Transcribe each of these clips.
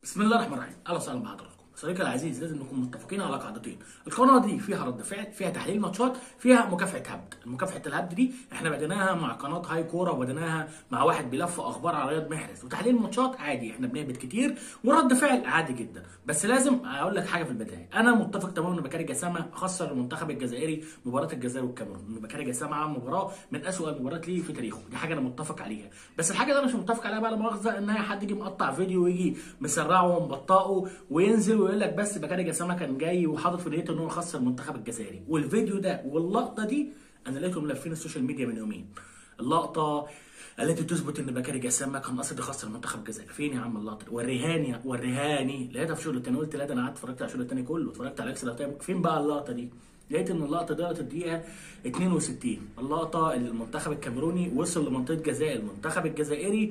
بسم الله الرحمن الرحيم اهلا وسهلا بحضراتكم صديقي العزيز لازم نكون متفقين على قاعدتين القناه دي فيها رد فعل فيها تحليل ماتشات فيها مكافحه هبد مكافحه الهبد دي احنا بديناها مع قناه هاي كوره وبديناها مع واحد بيلف اخبار على رياض محرز وتحليل ماتشات عادي احنا بنهبط كتير ورد فعل عادي جدا بس لازم اقول لك حاجه في البدايه انا متفق تماما ان بكاري جسامه خسر المنتخب الجزائري مباراه الجزائر والكاميرون ان بكاري جسامه عمل مباراه من اسوء المباريات ليه في تاريخه دي حاجه انا متفق عليها بس الحاجه اللي انا مش متفق عليها بقى لا مؤاخذه ان اي حد يجي مقطع فيديو ويجي مسرعه ومبطئه وينزل ويقول لك بس بكاري جسامه كان جاي وحاطط في نيته ان هو يخسر المنتخب الجزائري والفيديو ده واللقطه دي انا لقيتهم ملفين السوشيال ميديا من يومين اللقطه التي تثبت ان بكاري جسامه كان قصد يخسر المنتخب الجزائري فين يا عم اللقطه وريهاني وريهاني لقيتها في شغل التاني قلت لا ده انا قعدت اتفرجت على الشغل التاني كله اتفرجت على اكس فين بقى اللقطه دي لقيت ان اللقطه ديت الدقيقه 62 اللقطه اللي المنتخب الكاميروني وصل لمنطقه جزاء المنتخب الجزائري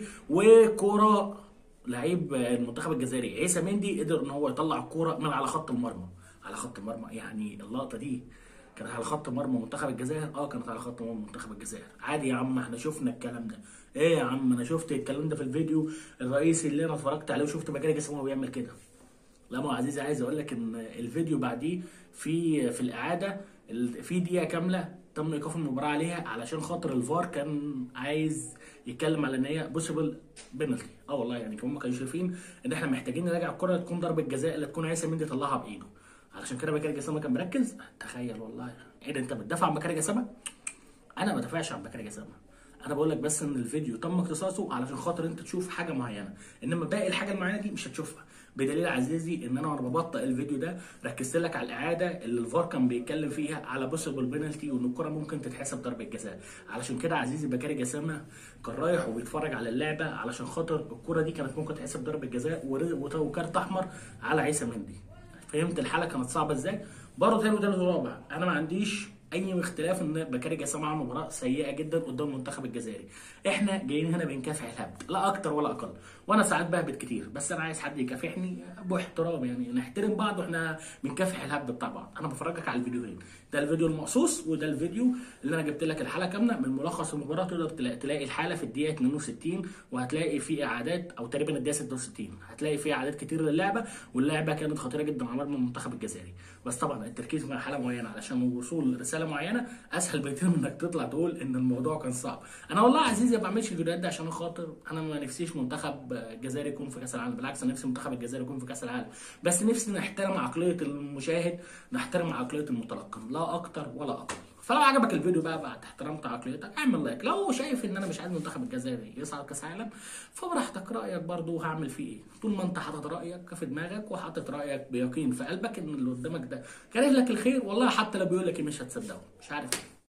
وكوره لعيب المنتخب الجزائري عيسى مندي قدر ان هو يطلع الكوره من على خط المرمى على خط المرمى يعني اللقطه دي كانت على خط مرمى منتخب الجزائر اه كانت على خط مرمى منتخب الجزائر عادي يا عم احنا شفنا الكلام ده ايه يا عم انا شفت الكلام ده في الفيديو الرئيسي اللي انا اتفرجت عليه وشفت بكاري جسمه وهو بيعمل كده لا ما عزيزي عايز اقول لك ان الفيديو بعديه في في الاعاده في دقيقه كامله تم ايقاف المباراه عليها علشان خاطر الفار كان عايز يتكلم على ان هي بوسيبل بينالتي اه والله يعني هم كانوا شايفين ان احنا محتاجين نراجع الكره تكون ضربه جزاء اللي تكون عيسى مندي طلعها بايده علشان كده بكاري جسامه كان مركز تخيل والله ايه ده انت بتدافع عن بكاري جسامه انا ما بدافعش عن بكاري جسامه انا بقول لك بس ان الفيديو تم اختصاصه علشان خاطر انت تشوف حاجه معينه انما باقي الحاجه المعينه دي مش هتشوفها بدليل عزيزي ان انا وانا ببطئ الفيديو ده ركزت لك على الاعاده اللي الفار كان بيتكلم فيها على بوسيبل بينالتي وان الكره ممكن تتحسب ضربه جزاء علشان كده عزيزي بكاري جسامه كان رايح وبيتفرج على اللعبه علشان خاطر الكره دي كانت ممكن تتحسب ضربه جزاء وكارت احمر على عيسى مندي فهمت الحاله كانت صعبه ازاي برضه تاني وتالت ورابع انا ما عنديش اي اختلاف ان بكاري جسام عمل مباراه سيئه جدا قدام المنتخب الجزائري احنا جايين هنا بنكافح الهبد لا اكتر ولا اقل وانا ساعات بهبد كتير بس انا عايز حد يكافحني باحترام يعني نحترم بعض واحنا بنكافح الهبد بتاع بعض انا بفرجك على الفيديوهين ده الفيديو المقصوص وده الفيديو اللي انا جبت لك الحلقه كامله من ملخص المباراه تقدر تلاقي الحاله في الدقيقه 62 وهتلاقي في اعادات او تقريبا الدقيقه 66 هتلاقي في اعادات كتير للعبه واللعبه كانت خطيره جدا على مرمى المنتخب الجزائري بس طبعا التركيز مع حاله معينه علشان الوصول لرساله معينه اسهل بكتير من انك تطلع تقول ان الموضوع كان صعب انا والله عزيزي ما بعملش الفيديوهات دي عشان خاطر انا ما نفسيش منتخب الجزائر يكون في كاس العالم بالعكس انا نفسي منتخب الجزائر يكون في كاس العالم بس نفسي نحترم عقليه المشاهد نحترم عقليه المتلقن لا اكتر ولا اقل فلو عجبك الفيديو بقى بعد احترمت عقليتك اعمل لايك لو شايف ان انا مش عايز المنتخب الجزائري يصعد كاس عالم فبراحتك رايك برضو هعمل فيه ايه طول ما انت حاطط رايك في دماغك وحاطط رايك بيقين في قلبك ان اللي قدامك ده كاره لك الخير والله حتى لو بيقول لك مش هتصدقه مش عارف